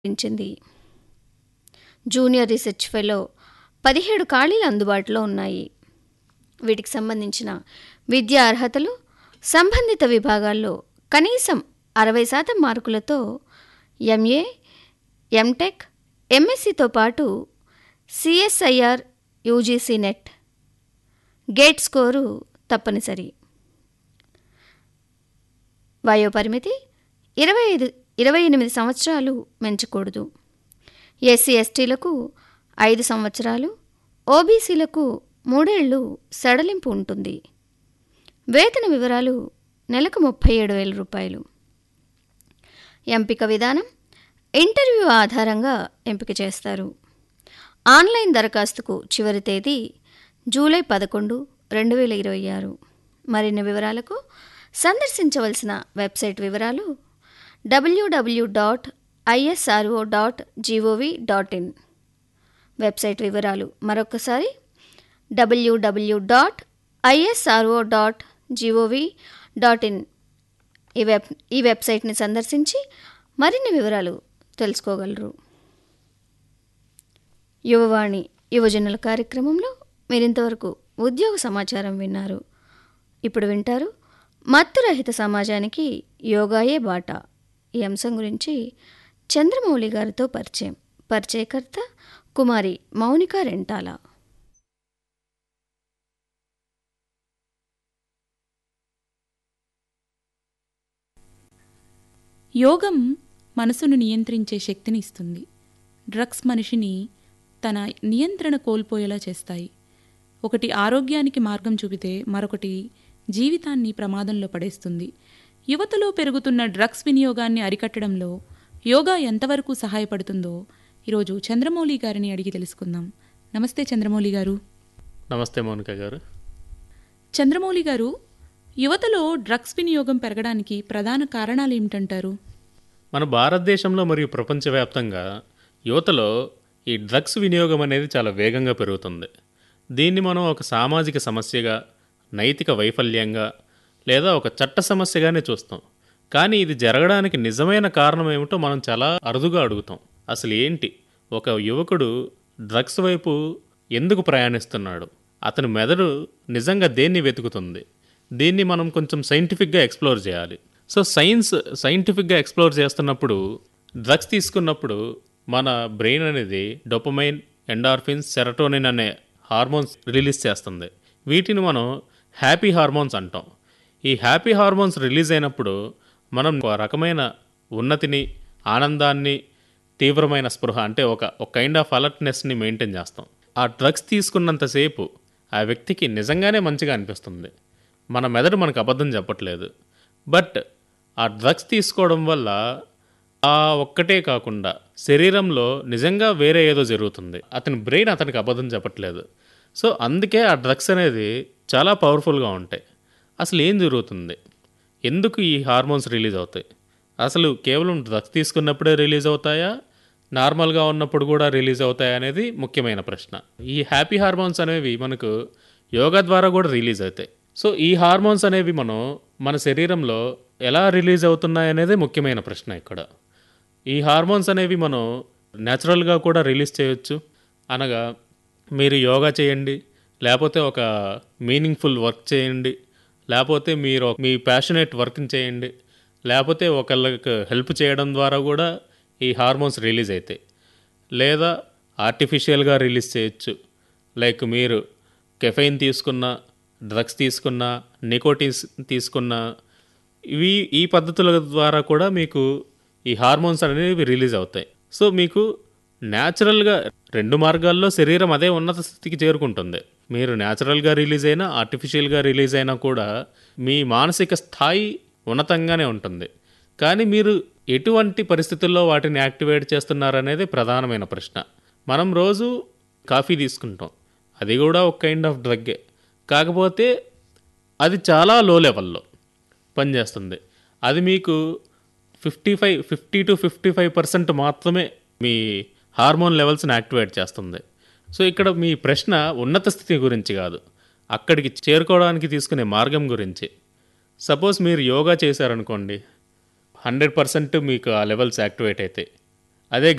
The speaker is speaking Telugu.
పెంచింది జూనియర్ రీసెర్చ్ ఫెలో పదిహేడు ఖాళీలు అందుబాటులో ఉన్నాయి వీటికి సంబంధించిన విద్యా అర్హతలు సంబంధిత విభాగాల్లో కనీసం అరవై శాతం మార్కులతో ఎంఏ ఎంటెక్ ఎంఎస్సితో పాటు CSIR UGC NET GATE score తప్పనిసరి వయోపరిమితి ఇరవై ఐదు ఇరవై ఎనిమిది సంవత్సరాలు పెంచకూడదు ఎస్సీ ఎస్టీలకు ఐదు సంవత్సరాలు ఓబీసీలకు మూడేళ్లు సడలింపు ఉంటుంది వేతన వివరాలు నెలకు ముప్పై ఏడు వేల రూపాయలు ఎంపిక విధానం ఇంటర్వ్యూ ఆధారంగా ఎంపిక చేస్తారు ఆన్లైన్ దరఖాస్తుకు చివరి తేదీ జూలై పదకొండు రెండు వేల ఇరవై ఆరు మరిన్ని వివరాలకు సందర్శించవలసిన వెబ్సైట్ వివరాలు WWW dot ISRO dot gov dot in website వివరాలు మరొకసారి WWW dot ISRO dot gov dot in ఈ వెబ్ ఈ వెబ్సైట్ని సందర్శించి మరిన్ని వివరాలు తెలుసుకోగలరు యువవాణి యువజనుల కార్యక్రమంలో మీరింతవరకు ఉద్యోగ సమాచారం విన్నారు ఇప్పుడు వింటారు మత్తురహిత సమాజానికి యోగాయే బాట ఈ అంశం గురించి చంద్రమౌళి గారితో పరిచయం పరిచయకర్త కుమారి మౌనిక రెంటాల యోగం మనసును నియంత్రించే శక్తిని ఇస్తుంది డ్రగ్స్ మనిషిని తన నియంత్రణ కోల్పోయేలా చేస్తాయి ఒకటి ఆరోగ్యానికి మార్గం చూపితే మరొకటి జీవితాన్ని ప్రమాదంలో పడేస్తుంది యువతలో పెరుగుతున్న డ్రగ్స్ వినియోగాన్ని అరికట్టడంలో యోగా ఎంతవరకు సహాయపడుతుందో ఈరోజు చంద్రమౌళి గారిని అడిగి తెలుసుకుందాం నమస్తే చంద్రమౌళి గారు నమస్తే మౌనిక గారు చంద్రమౌళి గారు యువతలో డ్రగ్స్ వినియోగం పెరగడానికి ప్రధాన కారణాలు ఏమిటంటారు మన భారతదేశంలో మరియు ప్రపంచవ్యాప్తంగా యువతలో ఈ డ్రగ్స్ వినియోగం అనేది చాలా వేగంగా పెరుగుతుంది దీన్ని మనం ఒక సామాజిక సమస్యగా నైతిక వైఫల్యంగా లేదా ఒక చట్ట సమస్యగానే చూస్తాం కానీ ఇది జరగడానికి నిజమైన కారణం ఏమిటో మనం చాలా అరుదుగా అడుగుతాం అసలు ఏంటి ఒక యువకుడు డ్రగ్స్ వైపు ఎందుకు ప్రయాణిస్తున్నాడు అతని మెదడు నిజంగా దేన్ని వెతుకుతుంది దీన్ని మనం కొంచెం సైంటిఫిక్గా ఎక్స్ప్లోర్ చేయాలి సో సైన్స్ సైంటిఫిక్గా ఎక్స్ప్లోర్ చేస్తున్నప్పుడు డ్రగ్స్ తీసుకున్నప్పుడు మన బ్రెయిన్ అనేది డొపమైన్ ఎండార్ఫిన్స్ సెరటోనిన్ అనే హార్మోన్స్ రిలీజ్ చేస్తుంది వీటిని మనం హ్యాపీ హార్మోన్స్ అంటాం ఈ హ్యాపీ హార్మోన్స్ రిలీజ్ అయినప్పుడు మనం ఒక రకమైన ఉన్నతిని ఆనందాన్ని తీవ్రమైన స్పృహ అంటే ఒక ఒక కైండ్ ఆఫ్ అలర్ట్నెస్ని మెయింటైన్ చేస్తాం ఆ డ్రగ్స్ తీసుకున్నంతసేపు ఆ వ్యక్తికి నిజంగానే మంచిగా అనిపిస్తుంది మన మెదడు మనకు అబద్ధం చెప్పట్లేదు బట్ ఆ డ్రగ్స్ తీసుకోవడం వల్ల ఆ ఒక్కటే కాకుండా శరీరంలో నిజంగా వేరే ఏదో జరుగుతుంది అతని బ్రెయిన్ అతనికి అబద్ధం చెప్పట్లేదు సో అందుకే ఆ డ్రగ్స్ అనేది చాలా పవర్ఫుల్గా ఉంటాయి అసలు ఏం జరుగుతుంది ఎందుకు ఈ హార్మోన్స్ రిలీజ్ అవుతాయి అసలు కేవలం డ్రగ్స్ తీసుకున్నప్పుడే రిలీజ్ అవుతాయా నార్మల్గా ఉన్నప్పుడు కూడా రిలీజ్ అవుతాయా అనేది ముఖ్యమైన ప్రశ్న ఈ హ్యాపీ హార్మోన్స్ అనేవి మనకు యోగా ద్వారా కూడా రిలీజ్ అవుతాయి సో ఈ హార్మోన్స్ అనేవి మనం మన శరీరంలో ఎలా రిలీజ్ అవుతున్నాయి అనేది ముఖ్యమైన ప్రశ్న ఇక్కడ ఈ హార్మోన్స్ అనేవి మనం న్యాచురల్గా కూడా రిలీజ్ చేయొచ్చు అనగా మీరు యోగా చేయండి లేకపోతే ఒక మీనింగ్ఫుల్ వర్క్ చేయండి లేకపోతే మీరు మీ ప్యాషనేట్ వర్క్ని చేయండి లేకపోతే ఒకళ్ళకి హెల్ప్ చేయడం ద్వారా కూడా ఈ హార్మోన్స్ రిలీజ్ అవుతాయి లేదా ఆర్టిఫిషియల్గా రిలీజ్ చేయొచ్చు లైక్ మీరు కెఫైన్ తీసుకున్న డ్రగ్స్ తీసుకున్న నికోటిన్స్ తీసుకున్న ఇవి ఈ పద్ధతుల ద్వారా కూడా మీకు ఈ హార్మోన్స్ అనేవి రిలీజ్ అవుతాయి సో మీకు న్యాచురల్గా రెండు మార్గాల్లో శరీరం అదే ఉన్నత స్థితికి చేరుకుంటుంది మీరు న్యాచురల్గా రిలీజ్ అయినా ఆర్టిఫిషియల్గా రిలీజ్ అయినా కూడా మీ మానసిక స్థాయి ఉన్నతంగానే ఉంటుంది కానీ మీరు ఎటువంటి పరిస్థితుల్లో వాటిని యాక్టివేట్ చేస్తున్నారనేది ప్రధానమైన ప్రశ్న మనం రోజు కాఫీ తీసుకుంటాం అది కూడా ఒక కైండ్ ఆఫ్ డ్రగ్గే కాకపోతే అది చాలా లో లెవెల్లో పనిచేస్తుంది అది మీకు fifty five fifty two fifty five percent మాత్రమే మీ హార్మోన్ లెవెల్స్ని యాక్టివేట్ చేస్తుంది సో ఇక్కడ మీ ప్రశ్న ఉన్నత స్థితి గురించి కాదు అక్కడికి చేరుకోవడానికి తీసుకునే మార్గం గురించి సపోజ్ మీరు యోగా చేశారనుకోండి హండ్రెడ్ పర్సెంట్ మీకు ఆ లెవెల్స్ యాక్టివేట్ అవుతాయి అదే